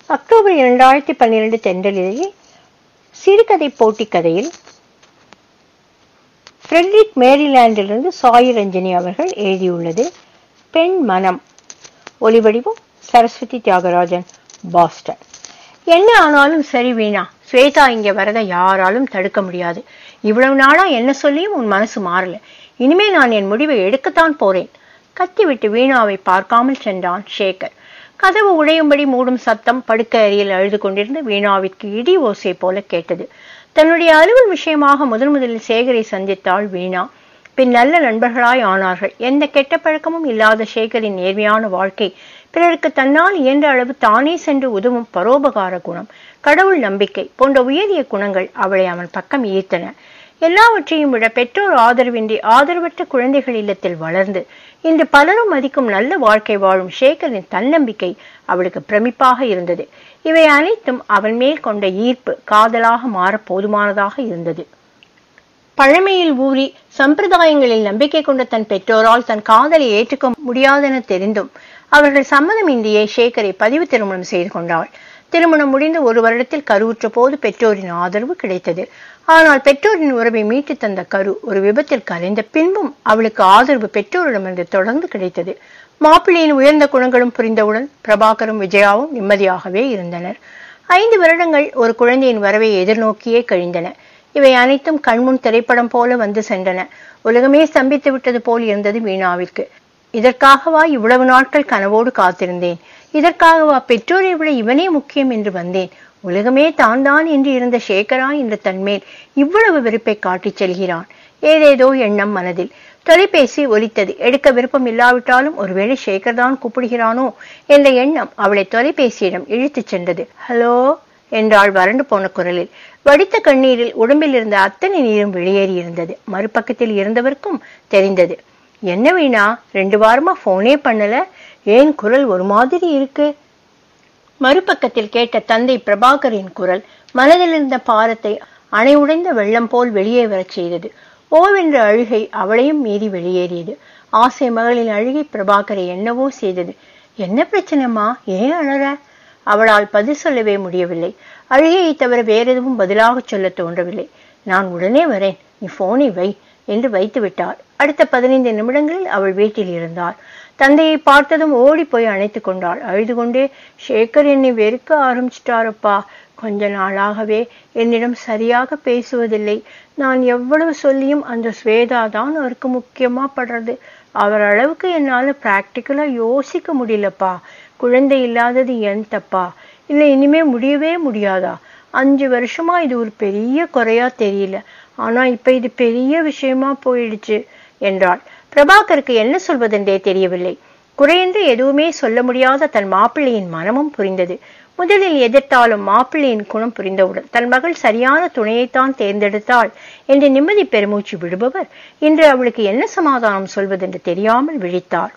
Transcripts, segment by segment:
October இரண்டாயிரத்தி பன்னிரண்டு தென்றலிலேயே சிறுகதை போட்டி கதையில் ஃப்ரெட்ரிக் மேரிலாண்டிலிருந்து சாய் ரஞ்சனி அவர்கள் எழுதியுள்ளது பெண் மனம் ஒலிவடிவம் சரஸ்வதி தியாகராஜன் பாஸ்டன் என்ன ஆனாலும் சரி வீணா ஸ்வேதா இங்க வரத யாராலும் தடுக்க முடியாது இவ்வளவு நாளா என்ன சொல்லியும் உன் மனசு மாறல இனிமே நான் என் முடிவை எடுக்கத்தான் போறேன் கத்திவிட்டு வீணாவை பார்க்காமல் சென்றான் சேகர் கதவு உடையும்படி மூடும் சத்தம் படுக்கை அறையில் அழுது கொண்டிருந்த வீணாவிற்கு இடி ஓசை போல கேட்டது தன்னுடைய அலுவல் விஷயமாக முதன் முதலில் சேகரை சந்தித்தாள் வீணா பின் நல்ல நண்பர்களாய் ஆனார்கள் எந்த கெட்ட பழக்கமும் இல்லாத சேகரின் நேர்மையான வாழ்க்கை பிறருக்கு தன்னால் இயன்ற அளவு தானே சென்று உதவும் பரோபகார குணம் கடவுள் நம்பிக்கை போன்ற உயரிய குணங்கள் அவளை அவன் பக்கம் ஈர்த்தன எல்லாவற்றையும் விட பெற்றோர் ஆதரவின்றி ஆதரவற்ற குழந்தைகள் இல்லத்தில் வளர்ந்து இன்று பலரும் மதிக்கும் நல்ல வாழ்க்கை வாழும் சேகரின் தன்னம்பிக்கை அவளுக்கு பிரமிப்பாக இருந்தது இவை அனைத்தும் அவன் மேல் கொண்ட ஈர்ப்பு காதலாக மாற போதுமானதாக இருந்தது பழமையில் ஊறி சம்பிரதாயங்களில் நம்பிக்கை கொண்ட தன் பெற்றோரால் தன் காதலை ஏற்றுக்க முடியாதென தெரிந்தும் அவர்கள் சம்மதமின்றியே சேகரை பதிவு திருமணம் செய்து கொண்டாள் திருமணம் முடிந்து ஒரு வருடத்தில் கருவுற்ற போது பெற்றோரின் ஆதரவு கிடைத்தது ஆனால் பெற்றோரின் உறவை மீட்டு தந்த கரு ஒரு விபத்தில் கலைந்த பின்பும் அவளுக்கு ஆதரவு பெற்றோரிடமிருந்து தொடர்ந்து கிடைத்தது மாப்பிள்ளையின் உயர்ந்த குணங்களும் புரிந்தவுடன் பிரபாகரும் விஜயாவும் நிம்மதியாகவே இருந்தனர் ஐந்து வருடங்கள் ஒரு குழந்தையின் வரவை எதிர்நோக்கியே கழிந்தன இவை அனைத்தும் கண்முன் திரைப்படம் போல வந்து சென்றன உலகமே ஸ்தம்பித்து விட்டது போல் இருந்தது வீணாவிற்கு இதற்காகவா இவ்வளவு நாட்கள் கனவோடு காத்திருந்தேன் இதற்காகவா பெற்றோரை விட இவனே முக்கியம் என்று வந்தேன் உலகமே தான் தான் என்று இருந்த சேகரா என்று தன்மேல் இவ்வளவு வெறுப்பை காட்டிச் செல்கிறான் ஏதேதோ எண்ணம் மனதில் தொலைபேசி ஒலித்தது எடுக்க விருப்பம் இல்லாவிட்டாலும் ஒருவேளை சேகர் தான் கூப்பிடுகிறானோ என்ற எண்ணம் அவளை தொலைபேசியிடம் இழுத்துச் சென்றது ஹலோ என்றாள் வறண்டு போன குரலில் வடித்த கண்ணீரில் உடம்பில் இருந்த அத்தனை நீரும் வெளியேறி இருந்தது மறுபக்கத்தில் இருந்தவருக்கும் தெரிந்தது என்ன வீணா ரெண்டு வாரமா போனே பண்ணல ஏன் குரல் ஒரு மாதிரி இருக்கு மறுபக்கத்தில் கேட்ட தந்தை பிரபாகரின் குரல் மனதில் இருந்த பாரத்தை அணை உடைந்த வெள்ளம் போல் வெளியே வரச் செய்தது ஓவென்ற அழுகை அவளையும் மீறி வெளியேறியது ஆசை மகளின் அழுகை பிரபாகரை என்னவோ செய்தது என்ன பிரச்சனைமா ஏன் அழற அவளால் பதில் சொல்லவே முடியவில்லை அழுகையை தவிர வேறெதுவும் பதிலாக சொல்ல தோன்றவில்லை நான் உடனே வரேன் நீ போனை வை என்று வைத்து விட்டார் அடுத்த பதினைந்து நிமிடங்களில் அவள் வீட்டில் இருந்தாள் தந்தையை பார்த்ததும் ஓடி போய் அணைத்து கொண்டாள் அழுது கொண்டே சேகர் என்னை வெறுக்க ஆரம்பிச்சிட்டாரப்பா கொஞ்ச நாளாகவே என்னிடம் சரியாக பேசுவதில்லை நான் எவ்வளவு சொல்லியும் அந்த ஸ்வேதா தான் அவருக்கு முக்கியமா படுறது அவர் அளவுக்கு என்னால பிராக்டிக்கலா யோசிக்க முடியலப்பா குழந்தை இல்லாதது என் தப்பா இல்லை இனிமே முடியவே முடியாதா அஞ்சு வருஷமா இது ஒரு பெரிய குறையா தெரியல ஆனா இப்ப இது பெரிய விஷயமா போயிடுச்சு என்றாள் பிரபாகருக்கு என்ன சொல்வதென்றே தெரியவில்லை குறையென்று எதுவுமே சொல்ல முடியாத தன் மாப்பிள்ளையின் மனமும் புரிந்தது முதலில் எதிர்த்தாலும் மாப்பிள்ளையின் குணம் புரிந்தவுடன் தன் மகள் சரியான துணையைத்தான் தேர்ந்தெடுத்தாள் என்று நிம்மதி பெருமூச்சு விடுபவர் இன்று அவளுக்கு என்ன சமாதானம் சொல்வதென்று தெரியாமல் விழித்தார்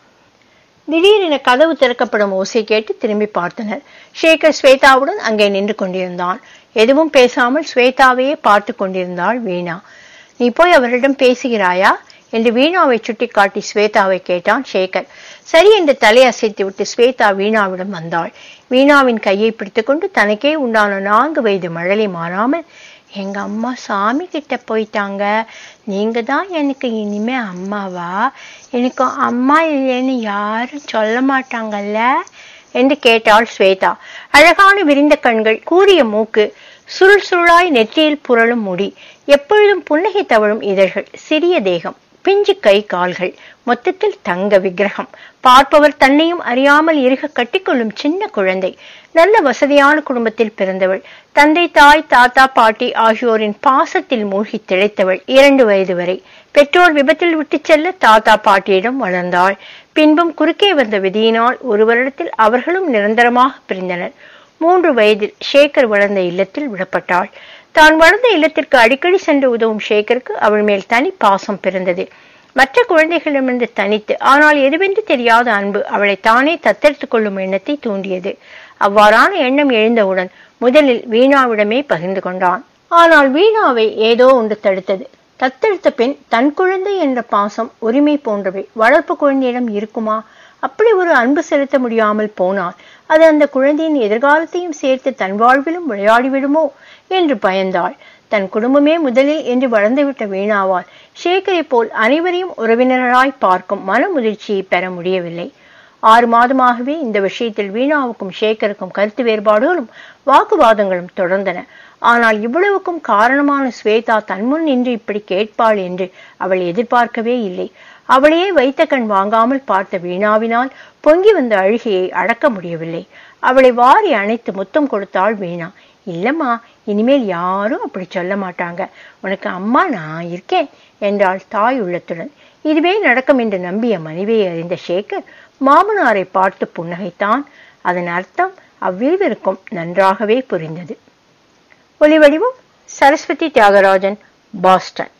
திடீரென கதவு திறக்கப்படும் ஓசை கேட்டு திரும்பி பார்த்தனர் ஷேகர் ஸ்வேதாவுடன் அங்கே நின்று கொண்டிருந்தான் எதுவும் பேசாமல் ஸ்வேதாவையே பார்த்து கொண்டிருந்தாள் வீணா நீ போய் அவரிடம் பேசுகிறாயா என்று வீணாவை சுட்டிக்காட்டி ஸ்வேதாவை கேட்டான் சேகர் சரி என்று தலையசைத்து விட்டு ஸ்வேதா வீணாவிடம் வந்தாள் வீணாவின் கையை பிடித்துக்கொண்டு தனக்கே உண்டான நான்கு வயது மழலை மாறாமல் எங்க அம்மா சாமி கிட்ட போயிட்டாங்க நீங்க தான் எனக்கு இனிமே அம்மாவா எனக்கு அம்மா இல்லைன்னு யாரும் சொல்ல மாட்டாங்கல்ல என்று கேட்டாள் ஸ்வேதா அழகான விரிந்த கண்கள் கூரிய மூக்கு சுருள் சுருளாய் நெற்றியில் புரளும் முடி எப்பொழுதும் புன்னகை தவழும் இதழ்கள் சிறிய தேகம் பிஞ்சு கை கால்கள் மொத்தத்தில் தங்க விக்கிரகம் பார்ப்பவர் தன்னையும் அறியாமல் இருக கட்டிக்கொள்ளும் சின்ன குழந்தை நல்ல வசதியான குடும்பத்தில் பிறந்தவள் தந்தை தாய் தாத்தா பாட்டி ஆகியோரின் பாசத்தில் மூழ்கி திளைத்தவள் இரண்டு வயது வரை பெற்றோர் விபத்தில் விட்டுச் செல்ல தாத்தா பாட்டியிடம் வளர்ந்தாள் பின்பும் குறுக்கே வந்த விதியினால் ஒரு வருடத்தில் அவர்களும் நிரந்தரமாக பிரிந்தனர் மூன்று வயதில் ஷேகர் வளர்ந்த இல்லத்தில் விடப்பட்டாள் தான் வளர்ந்த இல்லத்திற்கு அடிக்கடி சென்று உதவும் ஷேகருக்கு அவள் மேல் தனி பாசம் பிறந்தது மற்ற குழந்தைகளிடமிருந்து தனித்து ஆனால் எதுவென்று தெரியாத அன்பு அவளை தானே தத்தெடுத்துக் கொள்ளும் எண்ணத்தை தூண்டியது அவ்வாறான எண்ணம் எழுந்தவுடன் முதலில் வீணாவிடமே பகிர்ந்து கொண்டான் ஆனால் வீணாவை ஏதோ ஒன்று தடுத்தது தத்தெடுத்த பெண் தன் குழந்தை என்ற பாசம் உரிமை போன்றவை வளர்ப்பு குழந்தையிடம் இருக்குமா அப்படி ஒரு அன்பு செலுத்த முடியாமல் போனால் அது அந்த குழந்தையின் எதிர்காலத்தையும் சேர்த்து தன் வாழ்விலும் விளையாடிவிடுமோ என்று பயந்தாள் தன் குடும்பமே முதலில் என்று வளர்ந்துவிட்ட வீணாவால் ஷேகரை போல் அனைவரையும் உறவினராய் பார்க்கும் மன முதிர்ச்சியை பெற முடியவில்லை ஆறு மாதமாகவே இந்த விஷயத்தில் வீணாவுக்கும் ஷேகருக்கும் கருத்து வேறுபாடுகளும் வாக்குவாதங்களும் தொடர்ந்தன ஆனால் இவ்வளவுக்கும் காரணமான ஸ்வேதா தன்முன் நின்று இப்படி கேட்பாள் என்று அவள் எதிர்பார்க்கவே இல்லை அவளையே வைத்த கண் வாங்காமல் பார்த்த வீணாவினால் பொங்கி வந்த அழுகையை அடக்க முடியவில்லை அவளை வாரி அணைத்து முத்தம் கொடுத்தாள் வீணா இல்லம்மா இனிமேல் யாரும் அப்படி சொல்ல மாட்டாங்க உனக்கு அம்மா நான் இருக்கேன் என்றாள் தாய் உள்ளத்துடன் இதுவே நடக்கும் என்று நம்பிய மனைவியை அறிந்த சேகர் மாமனாரை பார்த்து புன்னகைத்தான் அதன் அர்த்தம் அவ்விருவருக்கும் நன்றாகவே புரிந்தது ஒலிவடிவம் சரஸ்வதி தியாகராஜன் பாஸ்டன்